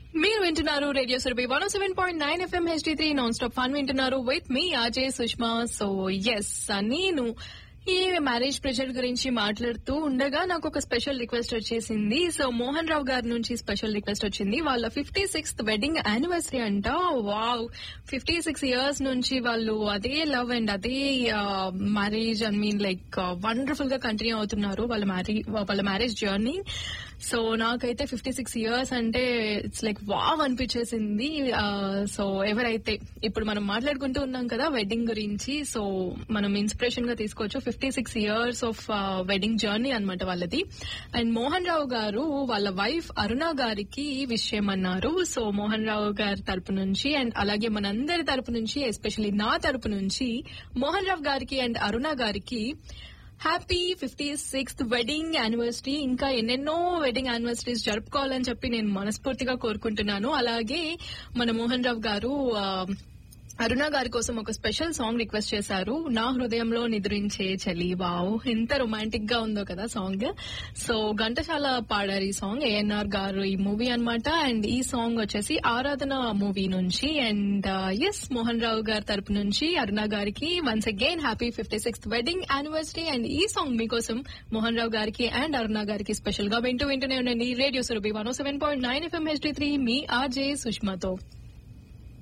మీరు వింటున్నారు radio Surabhi one seven point nine FM HD three non stop fun వింటున్నారు with me RJ Sushma so yes నేను ఈ marriage pressure గురించి మాట్లాడుతూ ఉండగా నాకు ఒక స్పెషల్ రిక్వెస్ట్ వచ్చేసింది సో మోహన్ రావు గారి నుంచి స్పెషల్ రిక్వెస్ట్ వచ్చింది వాళ్ళ ఫిఫ్టీ సిక్స్త్ వెడ్డింగ్ యానివర్సరీ అంట వావ్ ఫిఫ్టీ సిక్స్ ఇయర్స్ నుంచి వాళ్ళు అదే లవ్ అండ్ అదే marriage I mean like wonderful గా కంటిన్యూ అవుతున్నారు వాళ్ళ మ్యారేజ్ వాళ్ళ మ్యారేజ్ జర్నీ సో నాకైతే ఫిఫ్టీ సిక్స్ ఇయర్స్ అంటే ఇట్స్ లైక్ వావ్ అనిపించేసింది సో ఎవరైతే ఇప్పుడు మనం మాట్లాడుకుంటూ ఉన్నాం కదా వెడ్డింగ్ గురించి సో మనం ఇన్స్పిరేషన్ గా తీసుకోవచ్చు fifty six years of wedding journey అనమాట వాళ్ళది అండ్ మోహన్ రావు గారు వాళ్ళ వైఫ్ అరుణ గారికి విషయం అన్నారు సో మోహన్ రావు గారి తరపు నుంచి అండ్ అలాగే మనందరి తరపు నుంచి ఎస్పెషల్లీ నా తరపు నుంచి మోహన్ రావు గారికి అండ్ అరుణ గారికి happy fifty sixth wedding anniversary ఇంకా ఎన్నెన్నో వెడ్డింగ్ యానివర్సరీస్ జరుపుకోవాలని చెప్పి నేను మనస్ఫూర్తిగా కోరుకుంటున్నాను అలాగే మన మోహన్ రావు గారు ఆ, అరుణ గారి కోసం ఒక స్పెషల్ సాంగ్ రిక్వెస్ట్ చేశారు నా హృదయంలో నిద్రించే చలి వావ్ ఎంత రొమాంటిక్ గా ఉందో కదా సాంగ్ సో ఘంటసాల పాడారు ఈ సాంగ్ ఏఎన్ఆర్ గారు ఈ మూవీ అన్నమాట అండ్ ఈ సాంగ్ వచ్చేసి ఆరాధన మూవీ నుంచి అండ్ ఎస్ మోహన్ రావు గారి తరపు నుంచి అరుణ గారికి once again happy fifty sixth wedding anniversary and ఈ సాంగ్ మీకోసం మోహన్ రావు గారికి అండ్ అరుణ గారికి స్పెషల్ గా వింటూ వింటూనే ఉండండి radio Surabhi one seven point nine FM HD three మీ ఆర్జే సుష్మాతో